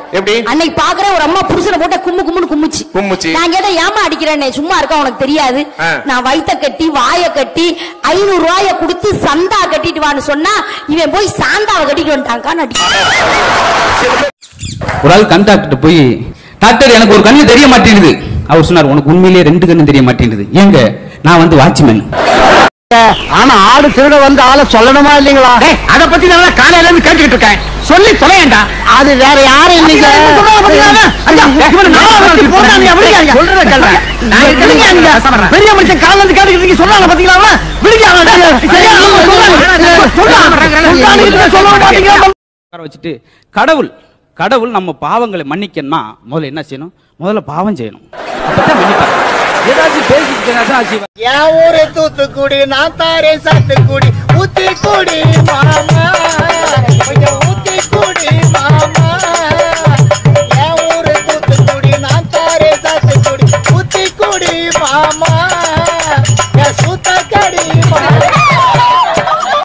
எப்படி? அன்னைக்கு பாக்குறேன் ஒரு அம்மா புருஷனை போட்ட கும்மு கும்முன்னு கும்முச்சு கும்முச்சு. நான் கேட்டேன் ஏமா அடிக்கிறேன்னு சும்மா இருக்க உனக்கு தெரியாது ஆ. நான் வயித்த கட்டி வாய கட்டி ஐநூறு ரூபாய கொடுத்து சந்தா கட்டிட்டு வான்னு சொன்னா இவன் போய் சாந்தாவை கட்டிட்டு வந்துட்டாங்க ஒரு ஆள் கண் டாக்டர் போய் டாக்டர் எனக்கு ஒரு கண்ணு தெரிய மாட்டேங்குது அவர் சொன்னார் உனக்கு உண்மையிலேயே ரெண்டு கண்ணு தெரிய மாட்டேங்குது ஏங்க நான் வந்து வாட்ச்மேன் ஆனா ஆடு திருட வந்து ஆள சொல்லணுமா இல்லீங்களா அத பத்தி நான் காலையில இருந்து கேட்டுக்கிட்டு இருக்கேன் சொல்லி தொலையண்டா அது வேற யாரும் இல்லைங்க பெரிய மனுஷன் காலையில இருந்து கேட்டுக்கிட்டு இருக்கீங்க சொன்னாங்க பாத்தீங்களா சொல்ல மாட்டீங்களா உட்கார வச்சுட்டு கடவுள் கடவுள் நம்ம பாவங்களை மன்னிக்கணும்னா முதல்ல என்ன செய்யணும் முதல்ல பாவம் செய்யணும் அப்பதான் மன்னிப்பார் ஏதாச்சும் பேசிட்டு தான் செய்வார் என் ஊரு தூத்துக்குடி நான் தாரே சாத்துக்குடி ஊத்தி குடி மாமா கொஞ்சம் ஊத்தி குடி மாமா என் ஊரு தூத்துக்குடி நான் தாரே சாத்துக்குடி ஊத்தி குடி மாமா என் சுத்த